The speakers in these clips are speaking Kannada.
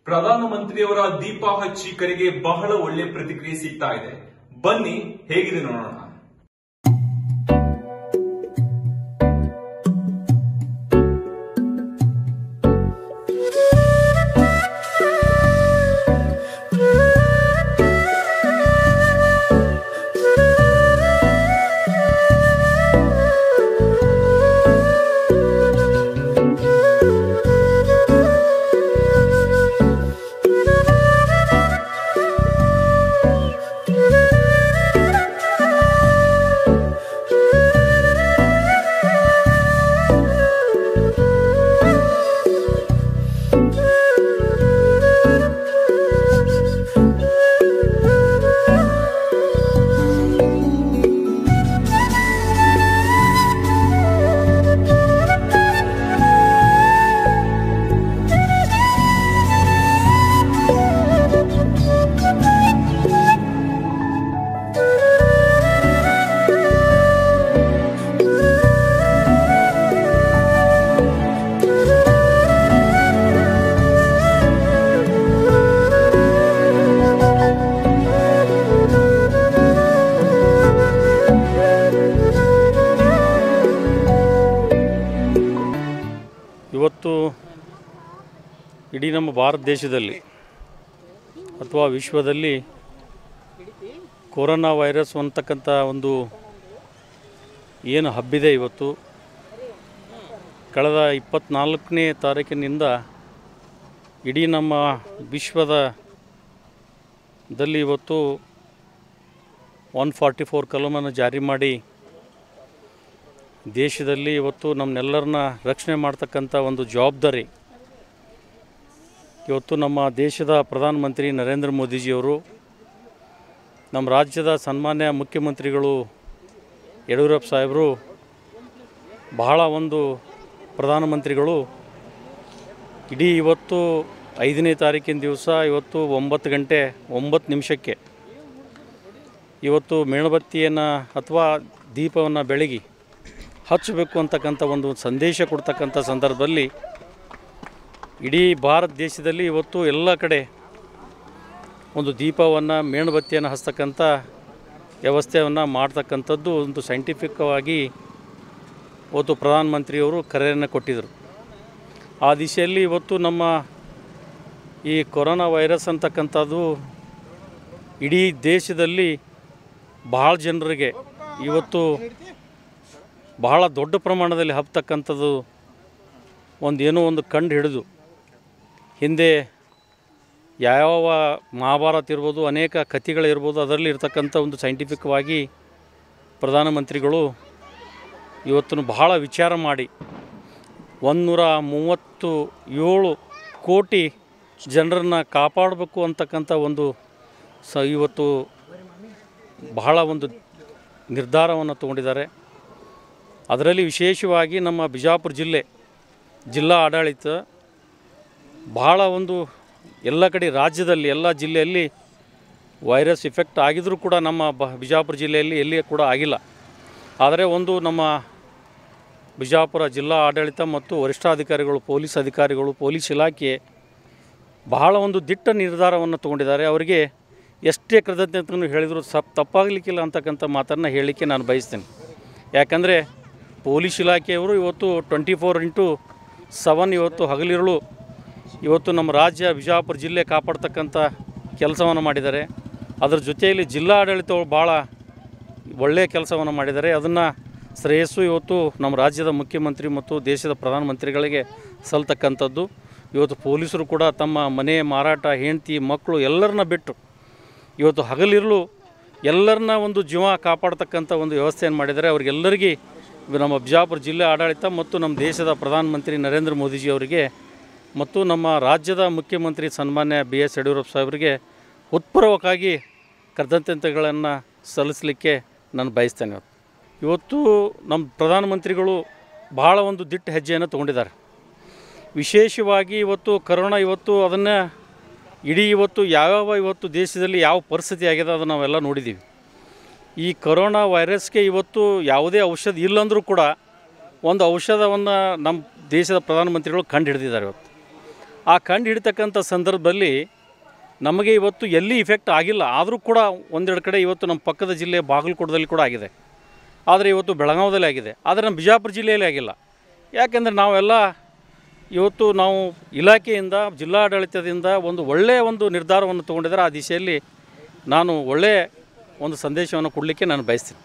ಪ್ರಧಾನಮಂತ್ರಿಯವರ ದೀಪ ಹಚ್ಚಿ ಕರೆಗೆ ಬಹಳ ಒಳ್ಳೆ ಪ್ರತಿಕ್ರಿಯೆ ಸಿಗ್ತಾ ಇದೆ ಬನ್ನಿ ಹೇಗಿದೆ ನೋಡೋಣ ಇವತ್ತು ಇಡೀ ನಮ್ಮ ಭಾರತ ದೇಶದಲ್ಲಿ ಅಥವಾ ವಿಶ್ವದಲ್ಲಿ ಕೊರೋನಾ ವೈರಸ್ ಅಂತಕ್ಕಂಥ ಒಂದು ಏನು ಹಬ್ಬಿದೆ ಇವತ್ತು ಕಳೆದ ಇಪ್ಪತ್ತ್ನಾಲ್ಕನೇ ತಾರೀಕಿನಿಂದ ಇಡೀ ನಮ್ಮ ವಿಶ್ವದ ದಲ್ಲಿ ಇವತ್ತು ಒನ್ ಫಾರ್ಟಿ ಫೋರ್ ಕಲಮನ್ನು ಜಾರಿ ಮಾಡಿ ದೇಶದಲ್ಲಿ ಇವತ್ತು ನಮ್ಮನ್ನೆಲ್ಲರನ್ನ ರಕ್ಷಣೆ ಮಾಡ್ತಕ್ಕಂಥ ಒಂದು ಜವಾಬ್ದಾರಿ ಇವತ್ತು ನಮ್ಮ ದೇಶದ ಪ್ರಧಾನಮಂತ್ರಿ ನರೇಂದ್ರ ಮೋದಿಜಿಯವರು ನಮ್ಮ ರಾಜ್ಯದ ಸನ್ಮಾನ್ಯ ಮುಖ್ಯಮಂತ್ರಿಗಳು ಯಡಿಯೂರಪ್ಪ ಸಾಹೇಬರು ಬಹಳ ಒಂದು ಪ್ರಧಾನಮಂತ್ರಿಗಳು ಇಡೀ ಇವತ್ತು ಐದನೇ ತಾರೀಕಿನ ದಿವಸ ಇವತ್ತು ಒಂಬತ್ತು ಗಂಟೆ ಒಂಬತ್ತು ನಿಮಿಷಕ್ಕೆ ಇವತ್ತು ಮೇಣಬತ್ತಿಯನ್ನು ಅಥವಾ ದೀಪವನ್ನು ಬೆಳಗಿ ಹಚ್ಚಬೇಕು ಅಂತಕ್ಕಂಥ ಒಂದು ಸಂದೇಶ ಕೊಡ್ತಕ್ಕಂಥ ಸಂದರ್ಭದಲ್ಲಿ ಇಡೀ ಭಾರತ ದೇಶದಲ್ಲಿ ಇವತ್ತು ಎಲ್ಲ ಕಡೆ ಒಂದು ದೀಪವನ್ನು ಮೇಣಬತ್ತಿಯನ್ನು ಹಚ್ತಕ್ಕಂಥ ವ್ಯವಸ್ಥೆಯನ್ನು ಮಾಡ್ತಕ್ಕಂಥದ್ದು ಒಂದು ಸೈಂಟಿಫಿಕವಾಗಿ ಇವತ್ತು ಪ್ರಧಾನಮಂತ್ರಿಯವರು ಕರೆಯನ್ನು ಕೊಟ್ಟಿದ್ದರು ಆ ದಿಶೆಯಲ್ಲಿ ಇವತ್ತು ನಮ್ಮ ಈ ಕೊರೋನಾ ವೈರಸ್ ಅಂತಕ್ಕಂಥದ್ದು ಇಡೀ ದೇಶದಲ್ಲಿ ಭಾಳ ಜನರಿಗೆ ಇವತ್ತು ಬಹಳ ದೊಡ್ಡ ಪ್ರಮಾಣದಲ್ಲಿ ಹಬ್ತಕ್ಕಂಥದ್ದು ಒಂದು ಏನೋ ಒಂದು ಕಂಡು ಹಿಡಿದು ಹಿಂದೆ ಯಾವ್ಯಾವ ಮಹಾಭಾರತ ಇರ್ಬೋದು ಅನೇಕ ಕಥೆಗಳಿರ್ಬೋದು ಅದರಲ್ಲಿ ಇರ್ತಕ್ಕಂಥ ಒಂದು ಸೈಂಟಿಫಿಕ್ವಾಗಿ ಪ್ರಧಾನಮಂತ್ರಿಗಳು ಇವತ್ತು ಬಹಳ ವಿಚಾರ ಮಾಡಿ ಒಂದುನೂರ ಮೂವತ್ತು ಏಳು ಕೋಟಿ ಜನರನ್ನು ಕಾಪಾಡಬೇಕು ಅಂತಕ್ಕಂಥ ಒಂದು ಸ ಇವತ್ತು ಬಹಳ ಒಂದು ನಿರ್ಧಾರವನ್ನು ತಗೊಂಡಿದ್ದಾರೆ ಅದರಲ್ಲಿ ವಿಶೇಷವಾಗಿ ನಮ್ಮ ಬಿಜಾಪುರ ಜಿಲ್ಲೆ ಜಿಲ್ಲಾ ಆಡಳಿತ ಬಹಳ ಒಂದು ಎಲ್ಲ ಕಡೆ ರಾಜ್ಯದಲ್ಲಿ ಎಲ್ಲ ಜಿಲ್ಲೆಯಲ್ಲಿ ವೈರಸ್ ಇಫೆಕ್ಟ್ ಆಗಿದ್ರೂ ಕೂಡ ನಮ್ಮ ಬ ಬಿಜಾಪುರ ಜಿಲ್ಲೆಯಲ್ಲಿ ಎಲ್ಲಿ ಕೂಡ ಆಗಿಲ್ಲ ಆದರೆ ಒಂದು ನಮ್ಮ ಬಿಜಾಪುರ ಜಿಲ್ಲಾ ಆಡಳಿತ ಮತ್ತು ವರಿಷ್ಠಾಧಿಕಾರಿಗಳು ಪೊಲೀಸ್ ಅಧಿಕಾರಿಗಳು ಪೊಲೀಸ್ ಇಲಾಖೆ ಬಹಳ ಒಂದು ದಿಟ್ಟ ನಿರ್ಧಾರವನ್ನು ತಗೊಂಡಿದ್ದಾರೆ ಅವರಿಗೆ ಎಷ್ಟೇ ಕೃತಜ್ಞತೆಯನ್ನು ಹೇಳಿದರೂ ಸಪ್ ತಪ್ಪಾಗಲಿಕ್ಕಿಲ್ಲ ಅಂತಕ್ಕಂಥ ಮಾತನ್ನು ಹೇಳಲಿಕ್ಕೆ ನಾನು ಬಯಸ್ತೇನೆ ಯಾಕಂದರೆ ಪೊಲೀಸ್ ಇಲಾಖೆಯವರು ಇವತ್ತು ಟ್ವೆಂಟಿ ಫೋರ್ ಇಂಟು ಸೆವೆನ್ ಇವತ್ತು ಹಗಲಿರುಳು ಇವತ್ತು ನಮ್ಮ ರಾಜ್ಯ ಬಿಜಾಪುರ ಜಿಲ್ಲೆ ಕಾಪಾಡ್ತಕ್ಕಂಥ ಕೆಲಸವನ್ನು ಮಾಡಿದ್ದಾರೆ ಅದರ ಜೊತೆಯಲ್ಲಿ ಜಿಲ್ಲಾ ಆಡಳಿತಗಳು ಭಾಳ ಒಳ್ಳೆಯ ಕೆಲಸವನ್ನು ಮಾಡಿದ್ದಾರೆ ಅದನ್ನು ಶ್ರೇಯಸ್ಸು ಇವತ್ತು ನಮ್ಮ ರಾಜ್ಯದ ಮುಖ್ಯಮಂತ್ರಿ ಮತ್ತು ದೇಶದ ಪ್ರಧಾನಮಂತ್ರಿಗಳಿಗೆ ಸಲ್ತಕ್ಕಂಥದ್ದು ಇವತ್ತು ಪೊಲೀಸರು ಕೂಡ ತಮ್ಮ ಮನೆ ಮಾರಾಟ ಹೆಂಡತಿ ಮಕ್ಕಳು ಎಲ್ಲರನ್ನ ಬಿಟ್ಟು ಇವತ್ತು ಹಗಲಿರಲು ಎಲ್ಲರನ್ನ ಒಂದು ಜೀವ ಕಾಪಾಡ್ತಕ್ಕಂಥ ಒಂದು ವ್ಯವಸ್ಥೆಯನ್ನು ಮಾಡಿದ್ದಾರೆ ಅವ್ರಿಗೆಲ್ಲರಿಗೆ ನಮ್ಮ ಬಿಜಾಪುರ ಜಿಲ್ಲೆ ಆಡಳಿತ ಮತ್ತು ನಮ್ಮ ದೇಶದ ಪ್ರಧಾನಮಂತ್ರಿ ನರೇಂದ್ರ ಮೋದಿಜಿ ಅವರಿಗೆ ಮತ್ತು ನಮ್ಮ ರಾಜ್ಯದ ಮುಖ್ಯಮಂತ್ರಿ ಸನ್ಮಾನ್ಯ ಬಿ ಎಸ್ ಯಡಿಯೂರಪ್ಪ ಸಾಹೇಬರಿಗೆ ಉತ್ಪೂರ್ವಕವಾಗಿ ಕೃತಜ್ಞತೆಗಳನ್ನು ಸಲ್ಲಿಸಲಿಕ್ಕೆ ನಾನು ಬಯಸ್ತೇನೆ ಇವತ್ತು ಇವತ್ತು ನಮ್ಮ ಪ್ರಧಾನಮಂತ್ರಿಗಳು ಬಹಳ ಒಂದು ದಿಟ್ಟ ಹೆಜ್ಜೆಯನ್ನು ತೊಗೊಂಡಿದ್ದಾರೆ ವಿಶೇಷವಾಗಿ ಇವತ್ತು ಕರೋನಾ ಇವತ್ತು ಅದನ್ನು ಇಡೀ ಇವತ್ತು ಯಾವ್ಯಾವ ಇವತ್ತು ದೇಶದಲ್ಲಿ ಯಾವ ಪರಿಸ್ಥಿತಿ ಆಗಿದೆ ಅದನ್ನು ನಾವೆಲ್ಲ ನೋಡಿದ್ದೀವಿ ಈ ಕೊರೋನಾ ವೈರಸ್ಗೆ ಇವತ್ತು ಯಾವುದೇ ಔಷಧ ಇಲ್ಲಂದರೂ ಕೂಡ ಒಂದು ಔಷಧವನ್ನು ನಮ್ಮ ದೇಶದ ಪ್ರಧಾನಮಂತ್ರಿಗಳು ಕಂಡು ಹಿಡಿದಿದ್ದಾರೆ ಇವತ್ತು ಆ ಕಂಡು ಹಿಡಿತಕ್ಕಂಥ ಸಂದರ್ಭದಲ್ಲಿ ನಮಗೆ ಇವತ್ತು ಎಲ್ಲಿ ಇಫೆಕ್ಟ್ ಆಗಿಲ್ಲ ಆದರೂ ಕೂಡ ಒಂದೆರಡು ಕಡೆ ಇವತ್ತು ನಮ್ಮ ಪಕ್ಕದ ಜಿಲ್ಲೆ ಬಾಗಲಕೋಟದಲ್ಲಿ ಕೂಡ ಆಗಿದೆ ಆದರೆ ಇವತ್ತು ಬೆಳಗಾವದಲ್ಲಿ ಆಗಿದೆ ಆದರೆ ನಮ್ಮ ಬಿಜಾಪುರ ಜಿಲ್ಲೆಯಲ್ಲಿ ಆಗಿಲ್ಲ ಯಾಕೆಂದರೆ ನಾವೆಲ್ಲ ಇವತ್ತು ನಾವು ಇಲಾಖೆಯಿಂದ ಜಿಲ್ಲಾಡಳಿತದಿಂದ ಒಂದು ಒಳ್ಳೆಯ ಒಂದು ನಿರ್ಧಾರವನ್ನು ತೊಗೊಂಡಿದ್ದಾರೆ ಆ ದಿಶೆಯಲ್ಲಿ ನಾನು ಒಳ್ಳೆಯ ಒಂದು ಸಂದೇಶವನ್ನು ಕೊಡಲಿಕ್ಕೆ ನಾನು ಬಯಸ್ತೀನಿ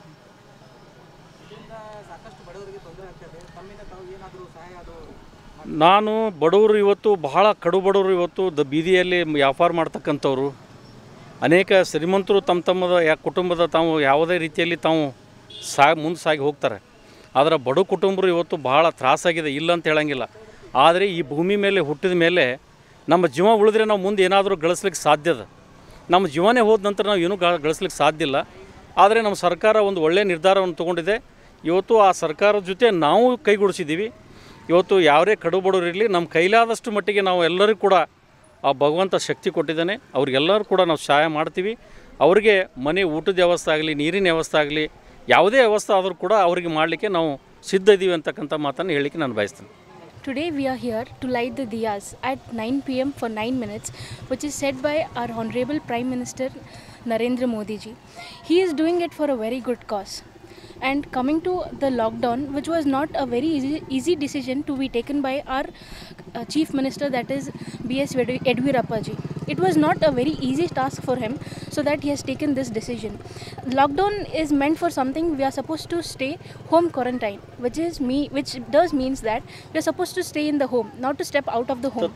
ನಾನು ಬಡವರು ಇವತ್ತು ಬಹಳ ಕಡು ಬಡವರು ಇವತ್ತು ದ ಬೀದಿಯಲ್ಲಿ ವ್ಯಾಪಾರ ಮಾಡ್ತಕ್ಕಂಥವ್ರು ಅನೇಕ ಶ್ರೀಮಂತರು ತಮ್ಮ ತಮ್ಮದ ಯಾ ಕುಟುಂಬದ ತಾವು ಯಾವುದೇ ರೀತಿಯಲ್ಲಿ ತಾವು ಸಾ ಮುಂದೆ ಸಾಗಿ ಹೋಗ್ತಾರೆ ಆದರೆ ಬಡ ಕುಟುಂಬರು ಇವತ್ತು ಬಹಳ ತ್ರಾಸಾಗಿದೆ ಇಲ್ಲ ಅಂತ ಹೇಳಂಗಿಲ್ಲ ಆದರೆ ಈ ಭೂಮಿ ಮೇಲೆ ಹುಟ್ಟಿದ ಮೇಲೆ ನಮ್ಮ ಜೀವ ಉಳಿದ್ರೆ ನಾವು ಮುಂದೆ ಏನಾದರೂ ಗಳಿಸ್ಲಿಕ್ಕೆ ಸಾಧ್ಯ ಅದ ನಮ್ಮ ಜೀವನೇ ಹೋದ ನಂತರ ನಾವು ಏನೂ ಗ- ಗಳಿಸ್ಲಿಕ್ಕೆ ಸಾಧ್ಯ ಇಲ್ಲ ಆದರೆ ನಮ್ಮ ಸರ್ಕಾರ ಒಂದು ಒಳ್ಳೆಯ ನಿರ್ಧಾರವನ್ನು ತೊಗೊಂಡಿದೆ ಇವತ್ತು ಆ ಸರ್ಕಾರದ ಜೊತೆ ನಾವು ಕೈಗೂಡಿಸಿದ್ದೀವಿ ಇವತ್ತು ಯಾರೇ ಕಡು ಬಡವರು ಇರಲಿ ನಮ್ಮ ಕೈಲಾದಷ್ಟು ಮಟ್ಟಿಗೆ ನಾವು ಎಲ್ಲರಿಗೂ ಕೂಡ ಆ ಭಗವಂತ ಶಕ್ತಿ ಕೊಟ್ಟಿದ್ದಾನೆ ಅವ್ರಿಗೆಲ್ಲರೂ ಕೂಡ ನಾವು ಸಹಾಯ ಮಾಡ್ತೀವಿ ಅವರಿಗೆ ಮನೆ ಊಟದ ವ್ಯವಸ್ಥೆ ಆಗಲಿ ನೀರಿನ ವ್ಯವಸ್ಥೆ ಆಗಲಿ ಯಾವುದೇ ವ್ಯವಸ್ಥೆ ಆದರೂ ಕೂಡ ಅವರಿಗೆ ಮಾಡಲಿಕ್ಕೆ ನಾವು ಸಿದ್ಧ ಇದ್ದೀವಿ ಅಂತಕ್ಕಂಥ ಮಾತನ್ನು ಹೇಳಲಿಕ್ಕೆ ನಾನು ಬಯಸ್ತೀನಿ Today we are here to light the diyas at 9 pm for 9 minutes, which is said by our Honorable Prime Minister Narendra Modi ji. He is doing it for a very good cause. And coming to the lockdown, which was not a very easy, easy decision to be taken by our uh, Chief Minister, that is B.S. Yedu- Yediyurappa ji. It was not a very easy task for him, so that he has taken this decision. Lockdown is meant for something we are supposed to stay home quarantine, which is me, which does means that we are supposed to stay in the home, not to step out of the home.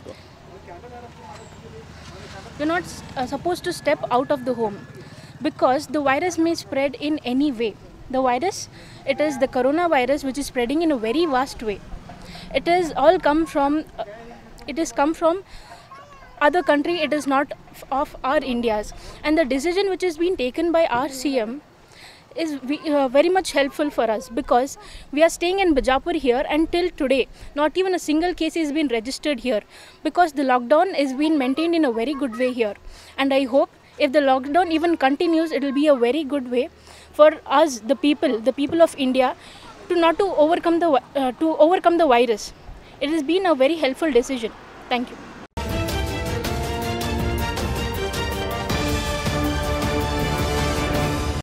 You're not uh, supposed to step out of the home because the virus may spread in any way. The virus, it is the coronavirus which is spreading in a very vast way. It is all come from, uh, it is come from other country. It is not f- of our India's. And the decision which has been taken by our CM is ve- uh, very much helpful for us because we are staying in Bijapur here until today. Not even a single case has been registered here because the lockdown is being maintained in a very good way here. And I hope if the lockdown even continues, it will be a very good way for us, the people, the people of India, to not to overcome the vi- uh, to overcome the virus. It has been a very helpful decision. Thank you.